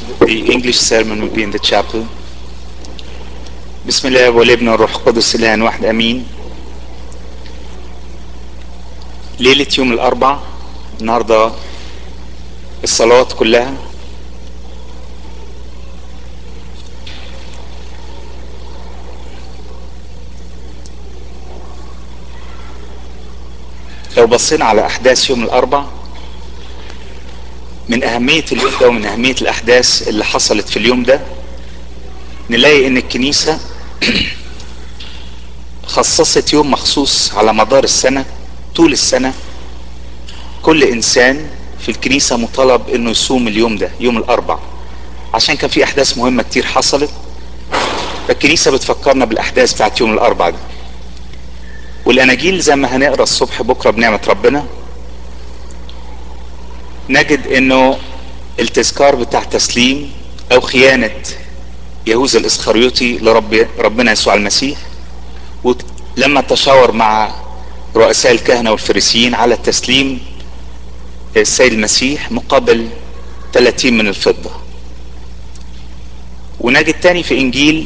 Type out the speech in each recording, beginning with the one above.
The English sermon will be in the chapel. بسم الله والابن والروح القدس الان واحد امين. ليلة يوم الاربع النهارده الصلوات كلها لو بصينا على احداث يوم الاربع من اهمية اليوم ده ومن اهمية الاحداث اللي حصلت في اليوم ده نلاقي ان الكنيسة خصصت يوم مخصوص على مدار السنة طول السنة كل انسان في الكنيسة مطالب انه يصوم اليوم ده يوم الاربع عشان كان في احداث مهمة كتير حصلت فالكنيسة بتفكرنا بالاحداث بتاعت يوم الاربع ده والاناجيل زي ما هنقرا الصبح بكره بنعمه ربنا نجد انه التذكار بتاع تسليم او خيانه يهوذا الاسخريوطي لرب ربنا يسوع المسيح ولما تشاور مع رؤساء الكهنه والفريسيين على تسليم السيد المسيح مقابل 30 من الفضه ونجد تاني في انجيل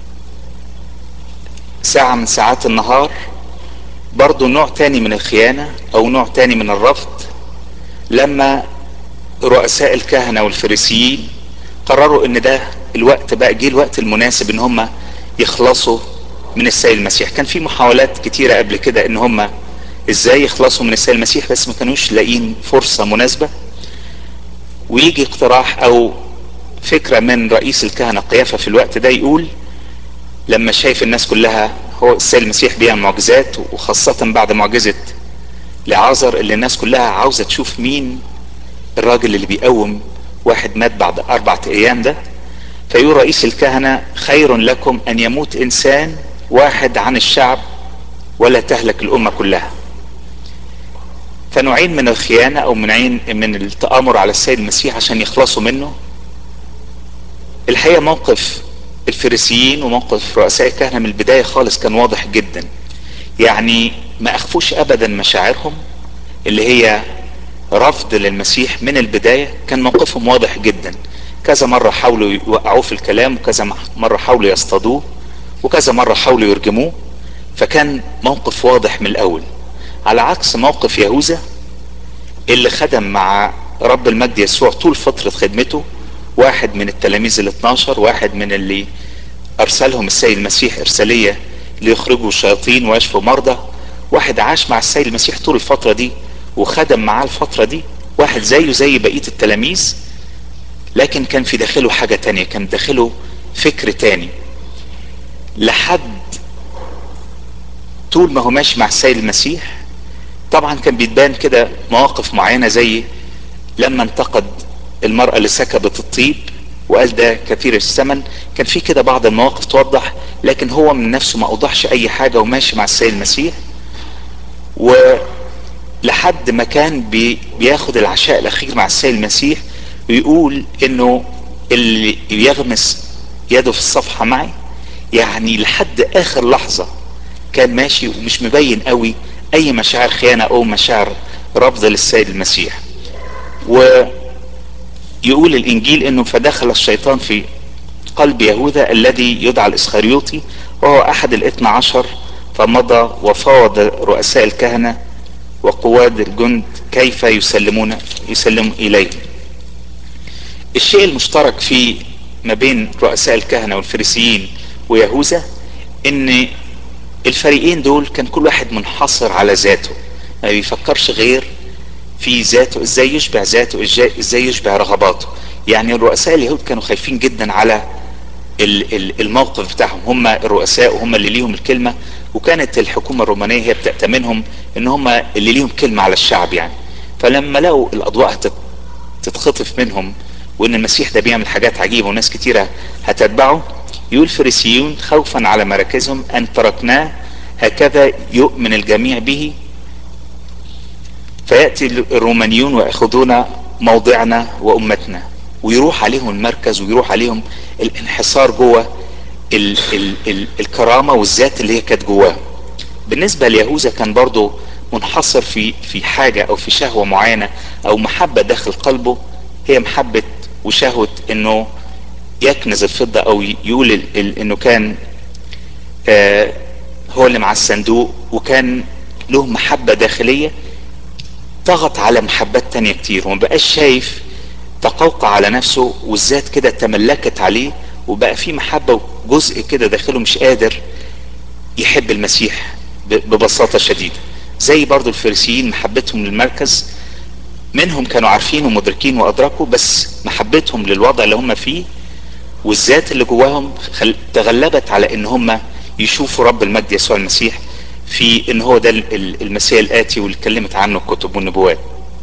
ساعه من ساعات النهار برضو نوع تاني من الخيانة او نوع تاني من الرفض لما رؤساء الكهنة والفريسيين قرروا ان ده الوقت بقى جه الوقت المناسب ان هم يخلصوا من السيد المسيح كان في محاولات كتيرة قبل كده ان هم ازاي يخلصوا من السيد المسيح بس ما كانوش لاقيين فرصة مناسبة ويجي اقتراح او فكرة من رئيس الكهنة قيافة في الوقت ده يقول لما شايف الناس كلها هو السيد المسيح بيعمل معجزات وخاصة بعد معجزة لعازر اللي الناس كلها عاوزة تشوف مين الراجل اللي بيقوم واحد مات بعد أربعة أيام ده فيقول رئيس الكهنة خير لكم أن يموت إنسان واحد عن الشعب ولا تهلك الأمة كلها فنوعين من الخيانة أو من عين من التآمر على السيد المسيح عشان يخلصوا منه الحقيقة موقف الفريسيين وموقف رؤساء الكهنة من البداية خالص كان واضح جدا يعني ما اخفوش ابدا مشاعرهم اللي هي رفض للمسيح من البداية كان موقفهم واضح جدا كذا مرة حاولوا يوقعوه في الكلام وكذا مرة حاولوا يصطادوه وكذا مرة حاولوا يرجموه فكان موقف واضح من الاول على عكس موقف يهوذا اللي خدم مع رب المجد يسوع طول فترة خدمته واحد من التلاميذ ال 12 واحد من اللي ارسلهم السيد المسيح ارساليه ليخرجوا الشياطين ويشفوا مرضى واحد عاش مع السيد المسيح طول الفتره دي وخدم معاه الفتره دي واحد زيه زي بقيه التلاميذ لكن كان في داخله حاجه تانية كان داخله فكر تاني لحد طول ما هو ماشي مع السيد المسيح طبعا كان بيتبان كده مواقف معينه زي لما انتقد المرأة اللي سكبت الطيب وقال ده كثير الثمن كان في كده بعض المواقف توضح لكن هو من نفسه ما اوضحش اي حاجة وماشي مع السيد المسيح ولحد ما كان بي بياخد العشاء الاخير مع السيد المسيح ويقول انه اللي يغمس يده في الصفحة معي يعني لحد اخر لحظة كان ماشي ومش مبين قوي اي مشاعر خيانة او مشاعر رفض للسيد المسيح و يقول الانجيل انه فدخل الشيطان في قلب يهوذا الذي يدعى الاسخريوطي وهو احد الاثنى عشر فمضى وفاوض رؤساء الكهنة وقواد الجند كيف يسلمون يسلم اليه الشيء المشترك في ما بين رؤساء الكهنة والفريسيين ويهوذا ان الفريقين دول كان كل واحد منحصر على ذاته ما بيفكرش غير في ذاته ازاي يشبع ذاته ازاي يشبع رغباته يعني الرؤساء اليهود كانوا خايفين جدا على الموقف بتاعهم هم الرؤساء وهم اللي ليهم الكلمة وكانت الحكومة الرومانية هي بتأتمنهم ان هم اللي ليهم كلمة على الشعب يعني فلما لقوا الاضواء تتخطف منهم وان المسيح ده بيعمل حاجات عجيبة وناس كتيرة هتتبعه يقول الفريسيون خوفا على مراكزهم ان تركناه هكذا يؤمن الجميع به فيأتي الرومانيون ويأخذون موضعنا وأمتنا ويروح عليهم المركز ويروح عليهم الانحصار جوه ال ال ال الكرامة والذات اللي هي كانت جواه بالنسبة ليهوذا كان برضه منحصر في في حاجة أو في شهوة معينة أو محبة داخل قلبه هي محبة وشهوة انه يكنز الفضة او يقول ال ال انه كان آه هو اللي مع الصندوق وكان له محبة داخلية ضغط على محبات تانية كتير وما بقاش شايف تقوقع على نفسه والذات كده تملكت عليه وبقى في محبة جزء كده داخله مش قادر يحب المسيح ببساطة شديدة زي برضو الفريسيين محبتهم للمركز منهم كانوا عارفين ومدركين وادركوا بس محبتهم للوضع اللي هم فيه والذات اللي جواهم تغلبت على ان هم يشوفوا رب المجد يسوع المسيح في ان هو ده المسيح الاتي واللي اتكلمت عنه الكتب والنبوات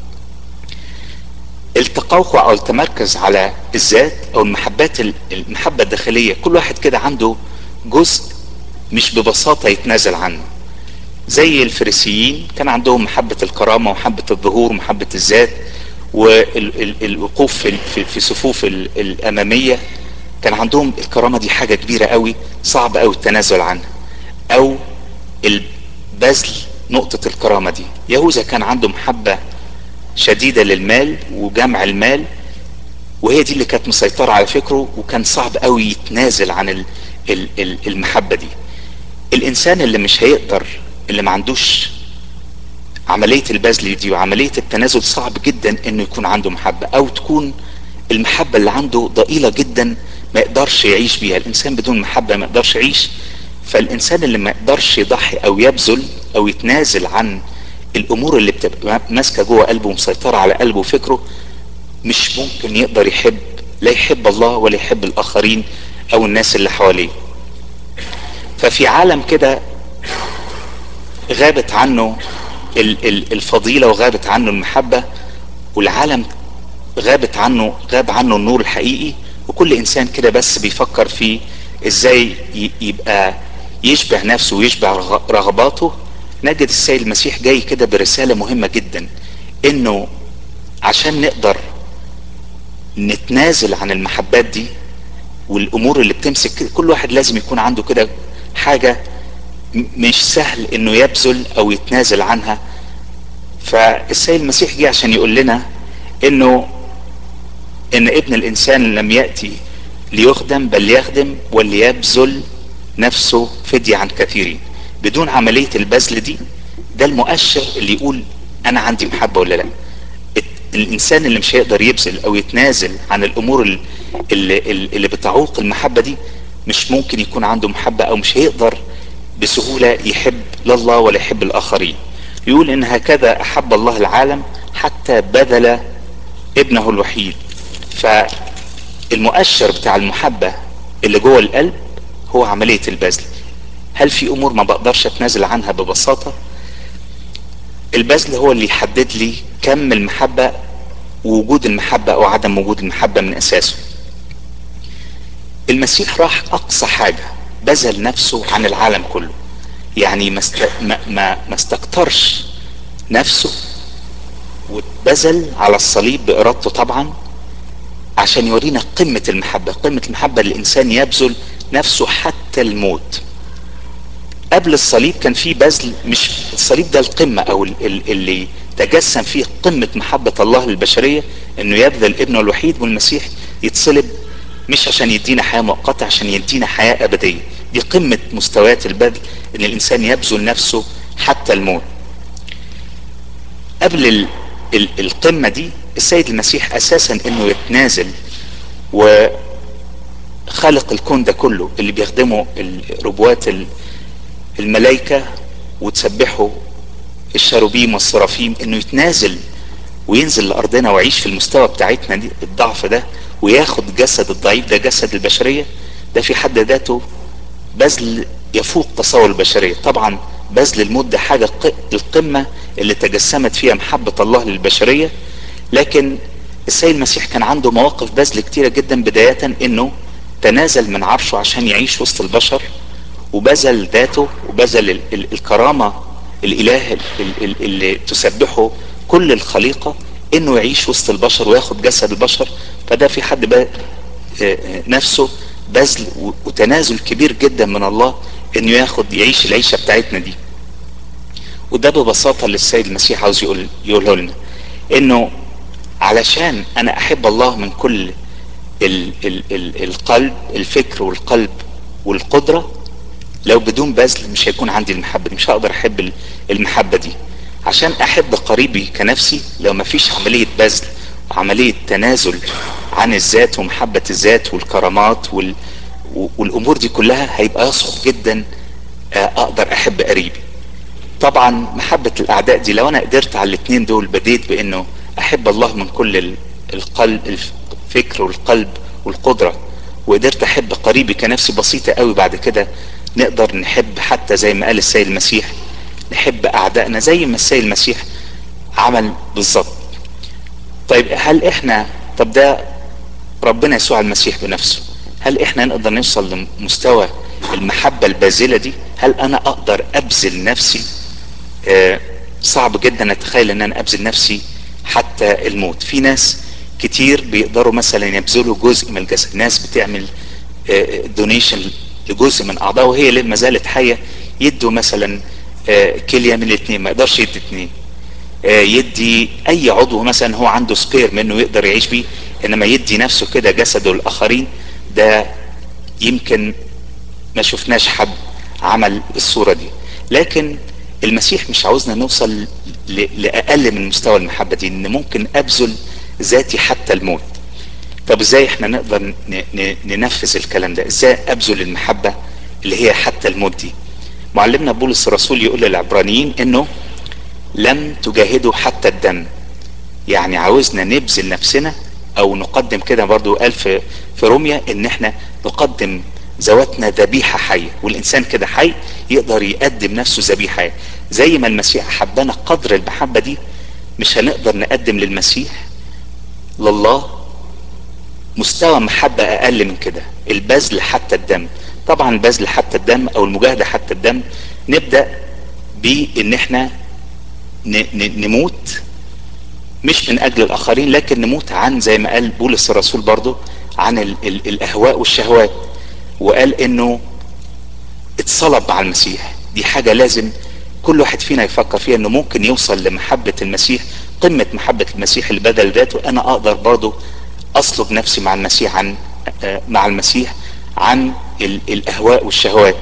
التقوقع او التمركز على الذات او المحبات المحبة الداخلية كل واحد كده عنده جزء مش ببساطة يتنازل عنه زي الفريسيين كان عندهم محبة الكرامة ومحبة الظهور ومحبة الذات والوقوف في, في صفوف الأمامية كان عندهم الكرامة دي حاجة كبيرة قوي صعب قوي التنازل عنها أو البذل نقطة الكرامة دي يهوذا كان عنده محبة شديدة للمال وجمع المال وهي دي اللي كانت مسيطرة على فكره وكان صعب قوي يتنازل عن المحبة دي الإنسان اللي مش هيقدر اللي ما عندوش عملية البذل دي وعملية التنازل صعب جدا انه يكون عنده محبة او تكون المحبة اللي عنده ضئيلة جدا ما يقدرش يعيش بيها الانسان بدون محبة ما يقدرش يعيش فالانسان اللي ما يقدرش يضحي او يبذل او يتنازل عن الامور اللي بتبقى ماسكة جوه قلبه ومسيطرة على قلبه وفكره مش ممكن يقدر يحب لا يحب الله ولا يحب الاخرين او الناس اللي حواليه ففي عالم كده غابت عنه الفضيلة وغابت عنه المحبة والعالم غابت عنه غاب عنه النور الحقيقي وكل انسان كده بس بيفكر في ازاي يبقى يشبع نفسه ويشبع رغباته نجد السيد المسيح جاي كده برسالة مهمة جدا انه عشان نقدر نتنازل عن المحبات دي والامور اللي بتمسك كل واحد لازم يكون عنده كده حاجة مش سهل انه يبذل او يتنازل عنها فالسيد المسيح جه عشان يقول لنا انه ان ابن الانسان لم يأتي ليخدم بل يخدم وليبذل نفسه فدية عن كثيرين بدون عملية البذل دي ده المؤشر اللي يقول انا عندي محبة ولا لا الانسان اللي مش هيقدر يبذل او يتنازل عن الامور اللي, اللي, اللي بتعوق المحبة دي مش ممكن يكون عنده محبة او مش هيقدر بسهولة يحب لله ولا يحب الاخرين يقول ان هكذا احب الله العالم حتى بذل ابنه الوحيد فالمؤشر بتاع المحبة اللي جوه القلب هو عملية البذل هل في امور ما بقدرش اتنازل عنها ببساطة البذل هو اللي يحدد لي كم المحبة ووجود المحبة او عدم وجود المحبة من اساسه المسيح راح اقصى حاجة بذل نفسه عن العالم كله يعني ما, است... ما, ما, ما استكترش نفسه واتبذل على الصليب بارادته طبعا عشان يورينا قمة المحبة قمة المحبة الانسان يبذل نفسه حتى الموت قبل الصليب كان في بذل مش الصليب ده القمة او اللي تجسم فيه قمة محبة الله للبشرية انه يبذل ابنه الوحيد والمسيح يتصلب مش عشان يدينا حياة مؤقتة عشان يدينا حياة ابدية دي قمة مستويات البذل ان الانسان يبذل نفسه حتى الموت قبل ال ال القمة دي السيد المسيح اساسا انه يتنازل وخلق الكون ده كله اللي بيخدمه ربوات الملائكة وتسبحوا الشاروبيم والصرافيم انه يتنازل وينزل لارضنا ويعيش في المستوى بتاعتنا دي الضعف ده وياخد جسد الضعيف ده جسد البشرية ده في حد ذاته بذل يفوق تصور البشرية طبعا بذل الموت ده حاجة القمة اللي تجسمت فيها محبة الله للبشرية لكن السيد المسيح كان عنده مواقف بذل كتيرة جدا بداية انه تنازل من عرشه عشان يعيش وسط البشر وبذل ذاته وبذل ال ال الكرامة الاله اللي تسبحه كل الخليقة انه يعيش وسط البشر وياخد جسد البشر فده في حد بقى نفسه بذل وتنازل كبير جدا من الله انه ياخد يعيش العيشة بتاعتنا دي وده ببساطة اللي السيد المسيح عاوز يقول يقوله لنا انه علشان انا احب الله من كل ال ال ال القلب الفكر والقلب والقدرة لو بدون بذل مش هيكون عندي المحبة دي مش هقدر احب المحبة دي عشان احب قريبي كنفسي لو ما فيش عملية بذل وعملية تنازل عن الذات ومحبة الذات والكرامات وال والامور دي كلها هيبقى يصعب جدا اقدر احب قريبي طبعا محبة الاعداء دي لو انا قدرت على الاتنين دول بديت بانه احب الله من كل القلب الفكر والقلب والقدرة وقدرت احب قريبي كنفسي بسيطة قوي بعد كده نقدر نحب حتى زي ما قال السيد المسيح نحب اعدائنا زي ما السيد المسيح عمل بالظبط طيب هل احنا طب ده ربنا يسوع المسيح بنفسه هل احنا نقدر نوصل لمستوى المحبة البازلة دي هل انا اقدر ابذل نفسي آه صعب جدا اتخيل ان انا ابذل نفسي حتى الموت في ناس كتير بيقدروا مثلا يبذلوا جزء من الجسد ناس بتعمل آه دونيشن لجزء من اعضائه وهي ما زالت حية يدوا مثلا آه كلية من الاثنين ما يقدرش يدي اثنين يدي اي عضو مثلا هو عنده سبير منه يقدر يعيش بيه انما يدي نفسه كده جسده للاخرين ده يمكن ما شفناش حد عمل الصورة دي لكن المسيح مش عاوزنا نوصل لأقل من مستوى المحبة دي ان ممكن ابذل ذاتي حتى الموت طب ازاي احنا نقدر ننفذ الكلام ده ازاي ابذل المحبة اللي هي حتى الموت دي معلمنا بولس الرسول يقول للعبرانيين انه لم تجاهدوا حتى الدم يعني عاوزنا نبذل نفسنا او نقدم كده برضو قال في, في روميا ان احنا نقدم ذواتنا ذبيحة حية والانسان كده حي يقدر يقدم نفسه ذبيحة حية زي ما المسيح حبنا قدر المحبة دي مش هنقدر نقدم للمسيح لله مستوى محبة اقل من كده البذل حتى الدم طبعا البذل حتى الدم او المجاهدة حتى الدم نبدأ بان احنا نموت مش من اجل الاخرين لكن نموت عن زي ما قال بولس الرسول برضو عن ال ال الاهواء والشهوات وقال انه اتصلب مع المسيح دي حاجة لازم كل واحد فينا يفكر فيها انه ممكن يوصل لمحبة المسيح قمة محبة المسيح اللي بدل ذاته انا اقدر برضو اصلب نفسي مع المسيح عن مع المسيح عن ال الاهواء والشهوات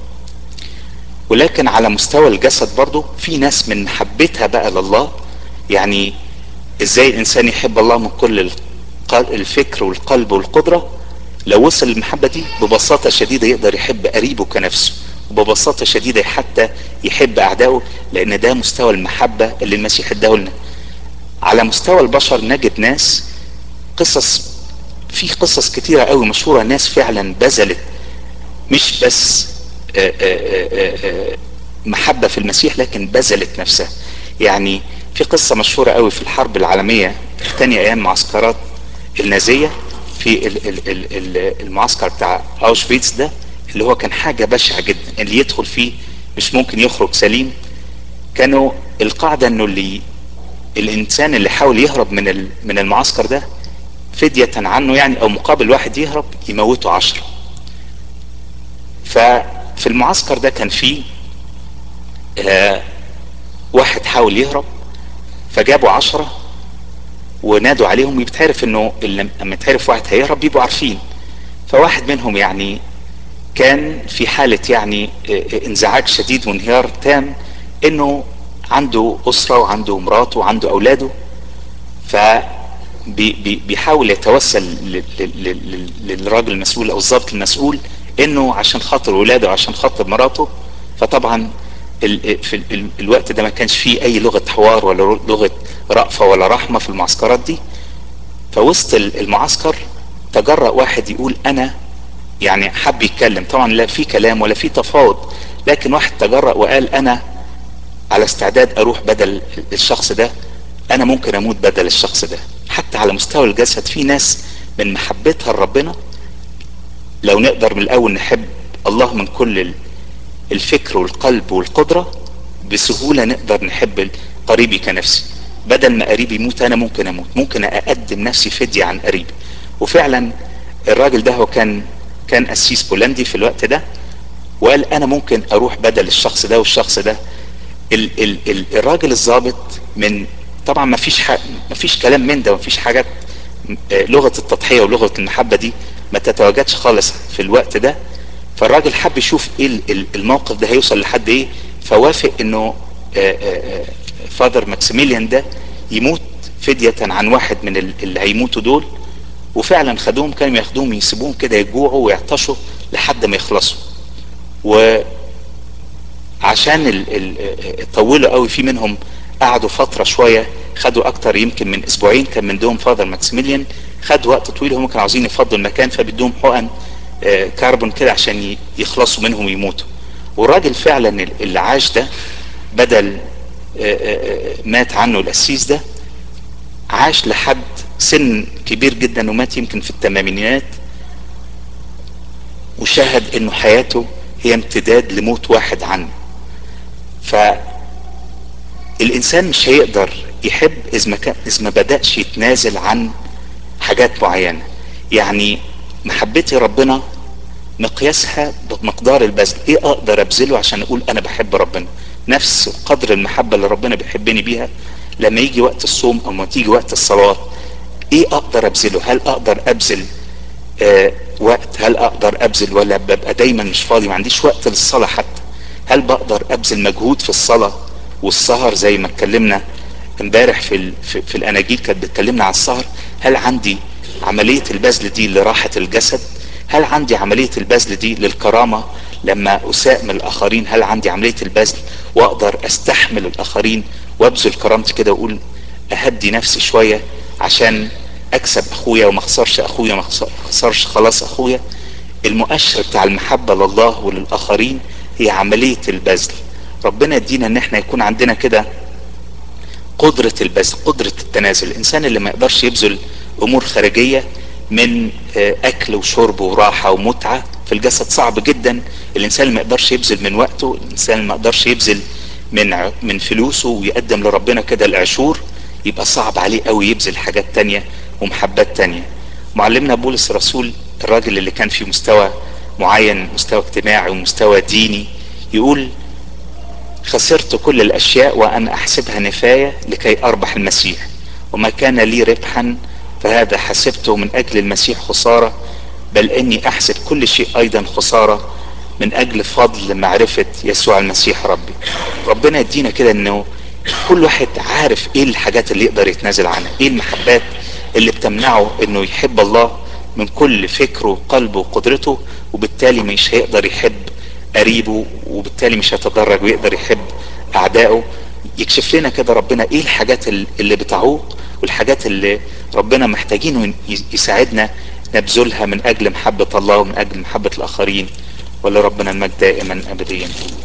ولكن على مستوى الجسد برضو في ناس من محبتها بقى لله يعني ازاي الانسان يحب الله من كل الفكر والقلب والقدرة لو وصل للمحبة دي ببساطة شديدة يقدر يحب قريبه كنفسه وببساطة شديدة حتى يحب اعدائه لان ده مستوى المحبة اللي المسيح اداه لنا على مستوى البشر نجد ناس قصص في قصص كتيرة قوي مشهورة ناس فعلا بذلت مش بس آآ آآ محبة في المسيح لكن بذلت نفسها يعني في قصة مشهورة قوي في الحرب العالمية الثانية ايام معسكرات النازية في المعسكر بتاع اوشفيتس ده اللي هو كان حاجة بشعة جدا اللي يدخل فيه مش ممكن يخرج سليم كانوا القاعدة انه اللي الانسان اللي حاول يهرب من من المعسكر ده فدية عنه يعني او مقابل واحد يهرب يموته عشرة ففي المعسكر ده كان فيه آه واحد حاول يهرب فجابوا عشرة ونادوا عليهم بيتعرف انه لما يتعرف واحد هيهرب بيبقوا عارفين فواحد منهم يعني كان في حالة يعني انزعاج شديد وانهيار تام انه عنده اسرة وعنده مراته وعنده اولاده ف بيحاول يتوسل للراجل المسؤول او الضابط المسؤول انه عشان خاطر ولاده وعشان خاطر مراته فطبعا في الوقت ده ما كانش فيه اي لغة حوار ولا لغة رأفة ولا رحمة في المعسكرات دي فوسط المعسكر تجرأ واحد يقول انا يعني حب يتكلم طبعا لا في كلام ولا في تفاوض لكن واحد تجرأ وقال انا على استعداد اروح بدل الشخص ده انا ممكن اموت بدل الشخص ده حتى على مستوى الجسد في ناس من محبتها لربنا لو نقدر من الاول نحب الله من كل الفكر والقلب والقدرة بسهولة نقدر نحب قريبي كنفسي بدل ما قريبي يموت انا ممكن اموت ممكن اقدم نفسي فدية عن قريبي وفعلا الراجل ده هو كان كان قسيس بولندي في الوقت ده وقال انا ممكن اروح بدل الشخص ده والشخص ده ال ال ال الراجل الضابط من طبعا ما فيش ما فيش كلام من ده ما فيش حاجات لغة التضحية ولغة المحبة دي ما تتواجدش خالص في الوقت ده فالراجل حب يشوف ايه الموقف ده هيوصل لحد ايه فوافق انه فادر ماكسيميليان ده يموت فدية عن واحد من اللي هيموتوا دول وفعلا خدوهم كانوا ياخدوهم يسيبوهم كده يجوعوا ويعطشوا لحد ما يخلصوا وعشان ال ال طولوا قوي في منهم قعدوا فترة شوية خدوا اكتر يمكن من اسبوعين كان من دوم فادر ماكسيميليان خد وقت طويل هم كانوا عاوزين يفضوا المكان فبدهم حقن كربون كده عشان يخلصوا منهم ويموتوا والراجل فعلا اللي عاش ده بدل مات عنه القسيس ده عاش لحد سن كبير جدا ومات يمكن في الثمانينات وشاهد انه حياته هي امتداد لموت واحد عنه فالانسان مش هيقدر يحب اذا ما كان اذا ما بداش يتنازل عن حاجات معينه يعني محبتي ربنا مقياسها بمقدار البذل ايه اقدر ابذله عشان اقول انا بحب ربنا نفس قدر المحبة اللي ربنا بيحبني بيها لما يجي وقت الصوم او ما تيجي وقت الصلاة ايه اقدر ابذله هل اقدر ابذل آه وقت هل اقدر ابذل ولا ببقى دايما مش فاضي ما عنديش وقت للصلاة حتى هل بقدر ابذل مجهود في الصلاة والسهر زي ما اتكلمنا امبارح في, ال... في, في الاناجيل كانت بتكلمنا على السهر هل عندي عملية البذل دي لراحة الجسد هل عندي عملية البذل دي للكرامة لما اساء من الاخرين هل عندي عملية البذل واقدر استحمل الاخرين وابذل كرامتي كده واقول اهدي نفسي شوية عشان اكسب اخويا وما اخسرش اخويا ما اخسرش خلاص اخويا المؤشر بتاع المحبة لله وللاخرين هي عملية البذل ربنا يدينا ان احنا يكون عندنا كده قدرة البذل قدرة التنازل الانسان اللي ما يقدرش يبذل امور خارجية من اكل وشرب وراحة ومتعة في الجسد صعب جدا الانسان اللي ما يقدرش يبذل من وقته الانسان اللي ما يقدرش يبذل من من فلوسه ويقدم لربنا كده العشور يبقى صعب عليه قوي يبذل حاجات تانية ومحبات تانية معلمنا بولس الرسول الراجل اللي كان في مستوى معين مستوى اجتماعي ومستوى ديني يقول خسرت كل الاشياء وان احسبها نفاية لكي اربح المسيح وما كان لي ربحا فهذا حسبته من اجل المسيح خسارة بل اني احسب كل شيء ايضا خسارة من اجل فضل معرفة يسوع المسيح ربي ربنا يدينا كده انه كل واحد عارف ايه الحاجات اللي يقدر يتنازل عنها ايه المحبات اللي بتمنعه انه يحب الله من كل فكره وقلبه وقدرته وبالتالي مش هيقدر يحب قريبه وبالتالي مش هيتدرج ويقدر يحب اعدائه يكشف لنا كده ربنا ايه الحاجات اللي بتعوق والحاجات اللي ربنا محتاجينه يساعدنا نبذلها من اجل محبة الله ومن اجل محبة الاخرين ولربنا المجد دائما ابديا